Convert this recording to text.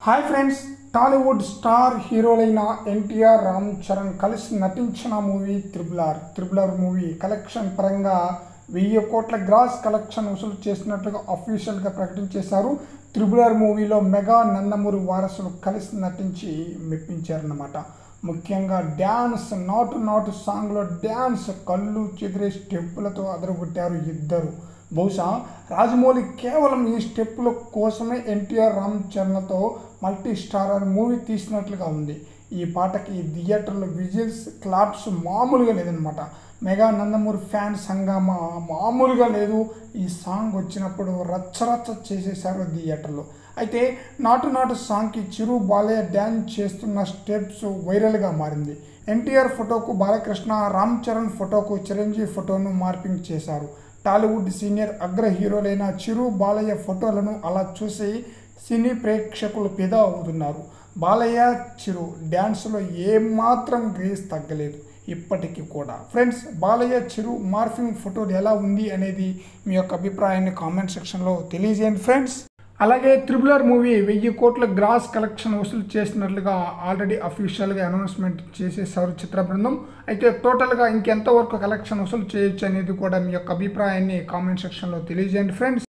hi friends Tollywood star హీరోలైన NTR Ram Charan కలిసి నటించిన movie త్రిబులార్ త్రిబులార్ movie collection పరంగా వెయ్యి కోట్ల గ్రాస్ కలెక్షన్ వసూలు చేసినట్లుగా అఫీషియల్గా ప్రకటించేశారు త్రిబులార్ మూవీలో మెగా నందమూరి వారసులు కలిసి నటించి మెప్పించారన్నమాట ముఖ్యంగా డ్యాన్స్ నాటు నాటు సాంగ్లో డ్యాన్స్ కళ్ళు చెదిరే స్టెప్పులతో అదరగొట్టారు ఇద్దరు బహుశా రాజమౌళి కేవలం ఈ స్టెప్పుల కోసమే ఎన్టీఆర్ రామ్ చరణ్తో మల్టీ స్టారర్ మూవీ తీసినట్లుగా ఉంది ఈ పాటకి థియేటర్లో విజిల్స్ క్లాప్స్ మామూలుగా లేదనమాట మెగా నందమూరి ఫ్యాన్స్ హంగామా మామూలుగా లేదు ఈ సాంగ్ వచ్చినప్పుడు రచ్చరచ్చ చేసేశారు థియేటర్లో అయితే నాటు నాటు సాంగ్కి చిరు బాలయ్య డ్యాన్స్ చేస్తున్న స్టెప్స్ వైరల్గా మారింది ఎన్టీఆర్ ఫోటోకు బాలకృష్ణ రామ్ చరణ్ ఫోటోకు చిరంజీవి ఫోటోను మార్పింగ్ చేశారు టాలీవుడ్ సీనియర్ అగ్ర హీరోలైన చిరు బాలయ్య ఫోటోలను అలా చూసి సినీ ప్రేక్షకులు ఫిదా అవుతున్నారు బాలయ్య చిరు డ్యాన్స్లో ఏమాత్రం గ్రేస్ తగ్గలేదు ఇప్పటికీ కూడా ఫ్రెండ్స్ బాలయ్య చిరు మార్ఫింగ్ ఫోటోలు ఎలా ఉంది అనేది మీ యొక్క అభిప్రాయాన్ని కామెంట్ సెక్షన్లో తెలియజేయండి ఫ్రెండ్స్ అలాగే త్రిబులర్ మూవీ వెయ్యి కోట్ల గ్రాస్ కలెక్షన్ వసూలు చేసినట్లుగా ఆల్రెడీ అఫీషియల్గా అనౌన్స్మెంట్ చేసేసారు చిత్ర బృందం అయితే టోటల్గా ఇంకెంతవరకు కలెక్షన్ వసూలు చేయొచ్చు అనేది కూడా మీ యొక్క అభిప్రాయాన్ని కామెంట్ సెక్షన్లో తెలియజేయండి ఫ్రెండ్స్